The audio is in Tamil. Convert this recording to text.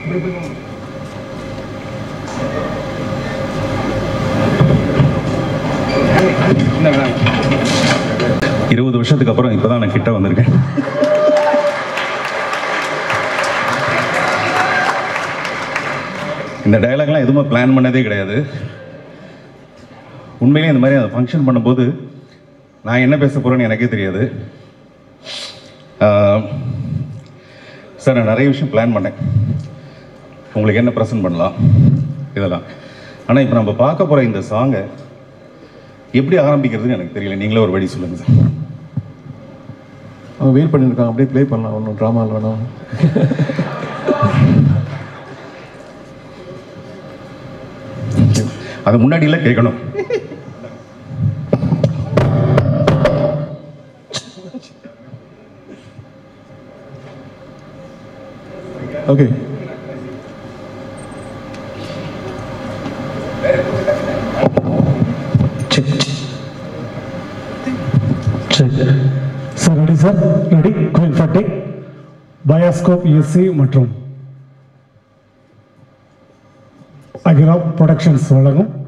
இருபது வருஷத்துக்கு அப்புறம் இப்போ தான் நான் கிட்ட வந்திருக்கேன் இந்த டயலாக்லாம் எதுவுமே பிளான் பண்ணதே கிடையாது உண்மையிலே இந்த மாதிரி அந்த ஃபங்க்ஷன் பண்ணும்போது நான் என்ன பேச போகிறேன்னு எனக்கே தெரியாது ஆஹ், சார் நான் நிறைய விஷயம் பிளான் பண்ணேன் உங்களுக்கு என்ன ப்ரெசென்ட் பண்ணலாம் இதெல்லாம் ஆனால் இப்போ நம்ம பார்க்க போகிற இந்த சாங்கை எப்படி ஆரம்பிக்கிறதுன்னு எனக்கு தெரியல நீங்களே ஒரு வழி சொல்லுங்கள் சார் அவங்க வெயிட் பண்ணியிருக்காங்க அப்படியே ப்ளே பண்ணலாம் ஒன்றும் ட்ராமா வேணாம் அது முன்னாடியில் கேட்கணும் okay sir ready sir ready கோயில் ஃபார்ட்டி பயோஸ்கோப் எஸ்சி மற்றும் அகிரா ப்ரொடக்ஷன்ஸ் வழங்கும்